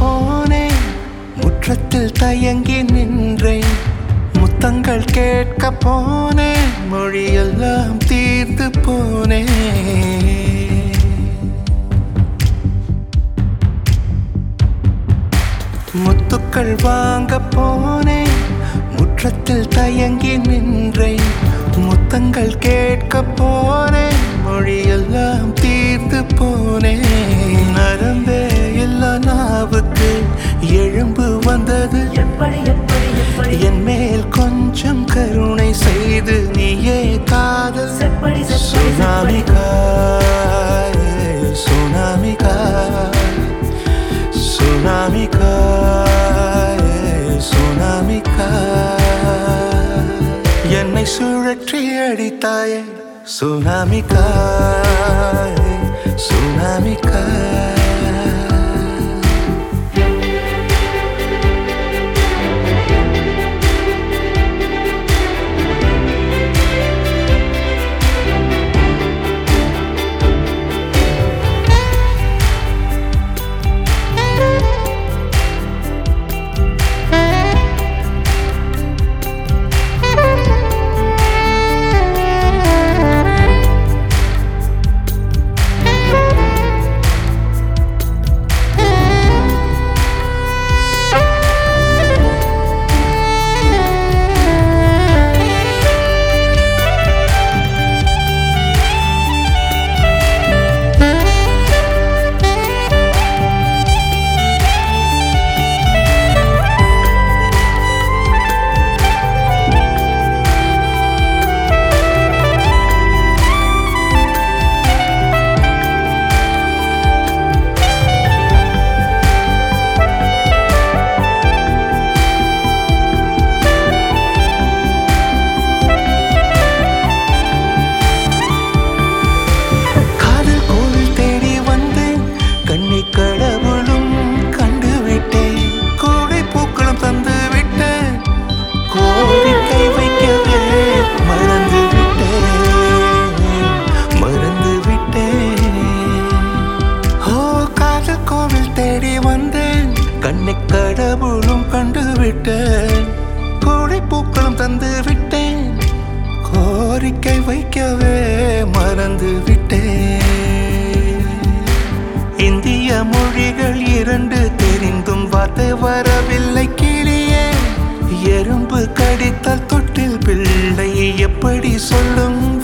போனேன் முற்றத்தில் தயங்கி நின்றேன் முத்தங்கள் கேட்க போனேன் மொழியெல்லாம் தீர்ந்து போனேன் முத்துக்கள் வாங்க போனேன் முற்றத்தில் தயங்கி நின்றேன் முத்தங்கள் கேட்க போனேன் மொழியெல்லாம் தீர்ந்து போனேன் நரம்பே இல்ல நாவுக்கு எழும்பு வந்தது எப்படி எப்படி எப்படி என் மேல் கொஞ்சம் கருணை செய்து நீயே காதல் செப்படி செப்படி சுனாமி செப்படி காய் சுனாமி காய் சுனாமி காய் சுனாமி காய் என்னை சுழற்றி அடித்தாயே சுனாமி காய் சுனாமி காய் காதல் கோவில் தேடி வந்தேன் கண்ணி கடவுளும் கண்டு விட்டேன் கோடை பூக்களும் தந்து விட்டேன் கோரிக்கை வைக்கவே மறந்து விட்டேன் மறந்து விட்டேன் ஓ காதல் கோவில் தேடி வந்தேன் கண்ணை கடவுளும் கண்டு விட்டேன் கோடை பூக்களும் தந்து விட்டேன் கோரிக்கை வைக்கவே மறந்து விட்டேன் இந்திய மொழிகள் இரண்டு தெரிந்தும் வார்த்தை வரவில்லை கிளியே எறும்பு கடித்தால் தொட்டில் பிள்ளை எப்படி சொல்லும்